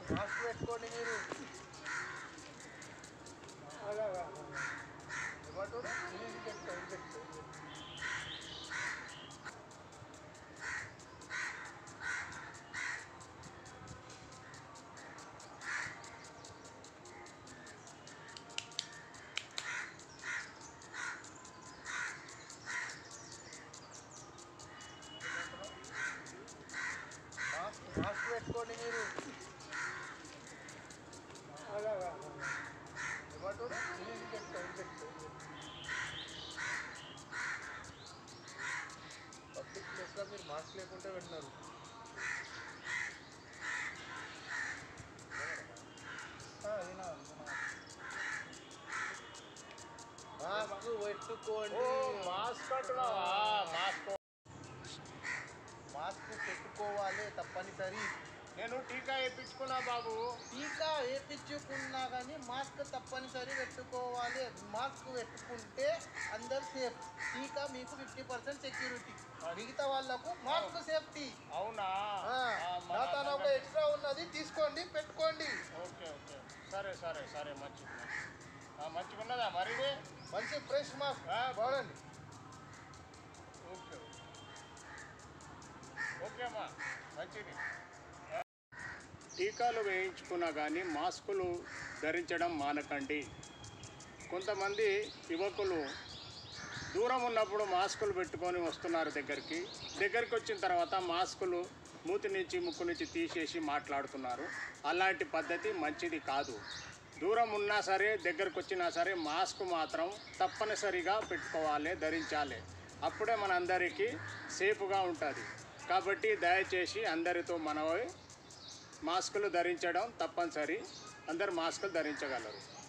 Mask పెట్టుకోండి మీరు ఏమంటారు ఇది పెట్టుకో ఇది పెట్టుకో ఇది పెట్టుకో. మాస్క్ మాస్క్ పెట్టుకోండి మీరు ఏమంటారు ఇది పెట్టుకో ఇది పెట్టుకో ఇది పెట్టుకో. పబ్లిక్ ప్లేస్లో మీరు మాస్క్ లేకుంటే పెట్టినారు ఆ, వినా, వినా. మాస్క్ పెట్టుకోండి మాస్క్ అంటున్నావా మాస్క్ మాస్క్ పెట్టుకోవాలి తప్పనిసరి నేను టీకా వేయించుకున్నా బాబు టీకా వేపించుకున్నా కానీ మాస్క్ తప్పనిసరి పెట్టుకోవాలి మాస్క్ పెట్టుకుంటే అందరు సేఫ్ టీకా మీకు ఫిఫ్టీ పర్సెంట్ సెక్యూరిటీ మిగతా వాళ్ళకు మాస్క్ సేఫ్టీ అవునా ఆ, ఆ, మన నా తన ఒక దగ్గర- ఎక్స్ట్రా ఉన్నది తీసుకోండి పెట్టుకోండి ఓకే ఓకే సరే సరే సరే మంచిది ఆ, మంచిగా ఉన్నదా మరి ఇది? మంచి ఫ్రెష్ మాస్క్ ఆ, వాడండి ఓకే ఓకే అమ్మా మంచిది టీకాలు వేయించుకున్నా కానీ మాస్కులు ధరించడం మానకండి కొంతమంది యువకులు దూరం ఉన్నప్పుడు మాస్కులు పెట్టుకొని వస్తున్నారు దగ్గరికి దగ్గరికి వచ్చిన తర్వాత మాస్కులు మూతి నుంచి ముక్కు నుంచి తీసేసి మాట్లాడుతున్నారు అలాంటి పద్ధతి మంచిది కాదు దూరం ఉన్నా సరే దగ్గరకు వచ్చినా సరే మాస్క్ మాత్రం తప్పనిసరిగా పెట్టుకోవాలి ధరించాలి అప్పుడే మన అందరికీ సేఫ్గా ఉంటుంది కాబట్టి దయచేసి అందరితో మనవి మాస్కులు ధరించడం తప్పనిసరి అందరు మాస్కులు ధరించగలరు